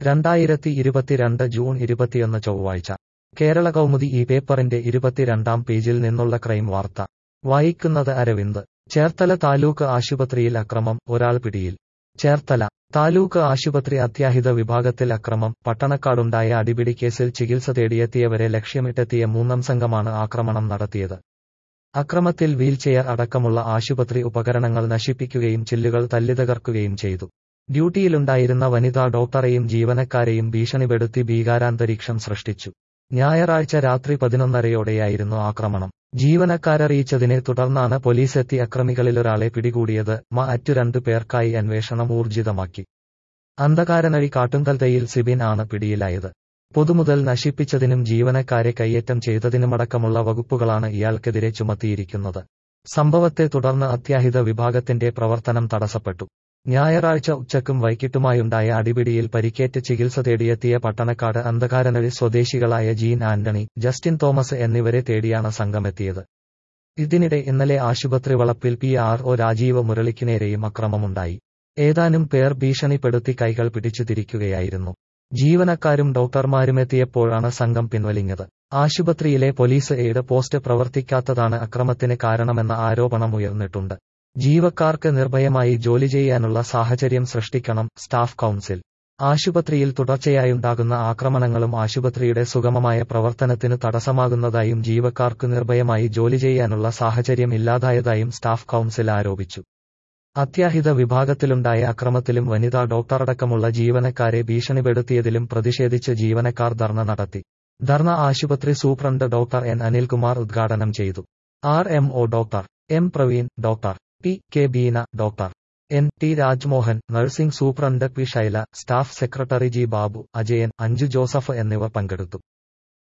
രണ്ടായിരത്തി ഇരുപത്തിരണ്ട് ജൂൺ ഇരുപത്തിയൊന്ന് ചൊവ്വാഴ്ച കേരള കൗമുദി ഈ പേപ്പറിന്റെ ഇരുപത്തിരണ്ടാം പേജിൽ നിന്നുള്ള ക്രൈം വാർത്ത വായിക്കുന്നത് അരവിന്ദ് ചേർത്തല താലൂക്ക് ആശുപത്രിയിൽ അക്രമം ഒരാൾ പിടിയിൽ ചേർത്തല താലൂക്ക് ആശുപത്രി അത്യാഹിത വിഭാഗത്തിൽ അക്രമം പട്ടണക്കാടുണ്ടായ അടിപിടി കേസിൽ ചികിത്സ തേടിയെത്തിയവരെ ലക്ഷ്യമിട്ടെത്തിയ മൂന്നാം സംഘമാണ് ആക്രമണം നടത്തിയത് അക്രമത്തിൽ വീൽചെയർ അടക്കമുള്ള ആശുപത്രി ഉപകരണങ്ങൾ നശിപ്പിക്കുകയും ചില്ലുകൾ തല്ലിതകർക്കുകയും ചെയ്തു ഡ്യൂട്ടിയിലുണ്ടായിരുന്ന വനിതാ ഡോക്ടറെയും ജീവനക്കാരെയും ഭീഷണിപ്പെടുത്തി ഭീകാരാന്തരീക്ഷം സൃഷ്ടിച്ചു ഞായറാഴ്ച രാത്രി പതിനൊന്നരയോടെയായിരുന്നു ആക്രമണം ജീവനക്കാരറിയിച്ചതിനെ തുടർന്നാണ് പോലീസെത്തി അക്രമികളിലൊരാളെ പിടികൂടിയത് മ അറ്റു രണ്ടു പേർക്കായി അന്വേഷണം ഊർജിതമാക്കി അന്ധകാരനഴി കാട്ടുങ്കൽതയിൽ സിബിൻ ആണ് പിടിയിലായത് പൊതുമുതൽ നശിപ്പിച്ചതിനും ജീവനക്കാരെ കയ്യേറ്റം ചെയ്തതിനുമടക്കമുള്ള വകുപ്പുകളാണ് ഇയാൾക്കെതിരെ ചുമത്തിയിരിക്കുന്നത് സംഭവത്തെ തുടർന്ന് അത്യാഹിത വിഭാഗത്തിന്റെ പ്രവർത്തനം തടസ്സപ്പെട്ടു ഞായറാഴ്ച ഉച്ചക്കും വൈകിട്ടുമായുണ്ടായ അടിപിടിയിൽ പരിക്കേറ്റ് ചികിത്സ തേടിയെത്തിയ പട്ടണക്കാട് അന്ധകാരനഴി സ്വദേശികളായ ജീൻ ആന്റണി ജസ്റ്റിൻ തോമസ് എന്നിവരെ തേടിയാണ് സംഘമെത്തിയത് ഇതിനിടെ ഇന്നലെ ആശുപത്രി വളപ്പിൽ പി ആർ ഒ രാജീവ് മുരളിക്ക് നേരെയും അക്രമമുണ്ടായി ഏതാനും പേർ ഭീഷണിപ്പെടുത്തി കൈകൾ പിടിച്ചു തിരിക്കുകയായിരുന്നു ജീവനക്കാരും ഡോക്ടർമാരുമെത്തിയപ്പോഴാണ് സംഘം പിൻവലിഞ്ഞത് ആശുപത്രിയിലെ പോലീസ് എയ്ഡ് പോസ്റ്റ് പ്രവർത്തിക്കാത്തതാണ് അക്രമത്തിന് കാരണമെന്ന ആരോപണം ഉയർന്നിട്ടുണ്ട് ജീവക്കാർക്ക് നിർഭയമായി ജോലി ചെയ്യാനുള്ള സാഹചര്യം സൃഷ്ടിക്കണം സ്റ്റാഫ് കൗൺസിൽ ആശുപത്രിയിൽ തുടർച്ചയായുണ്ടാകുന്ന ആക്രമണങ്ങളും ആശുപത്രിയുടെ സുഗമമായ പ്രവർത്തനത്തിന് തടസ്സമാകുന്നതായും ജീവക്കാർക്ക് നിർഭയമായി ജോലി ചെയ്യാനുള്ള സാഹചര്യം ഇല്ലാതായതായും സ്റ്റാഫ് കൗൺസിൽ ആരോപിച്ചു അത്യാഹിത വിഭാഗത്തിലുണ്ടായ അക്രമത്തിലും വനിതാ ഡോക്ടറടക്കമുള്ള ജീവനക്കാരെ ഭീഷണിപ്പെടുത്തിയതിലും പ്രതിഷേധിച്ച് ജീവനക്കാർ ധർണ നടത്തി ധർണ ആശുപത്രി സൂപ്രണ്ട് ഡോക്ടർ എൻ അനിൽകുമാർ ഉദ്ഘാടനം ചെയ്തു R M O doctor M Praveen doctor P K Beena doctor N T Rajmohan nursing superintendent P Shaila staff secretary G Babu Ajayan Anju Joseph എന്നിവർ പങ്കെടുത്തു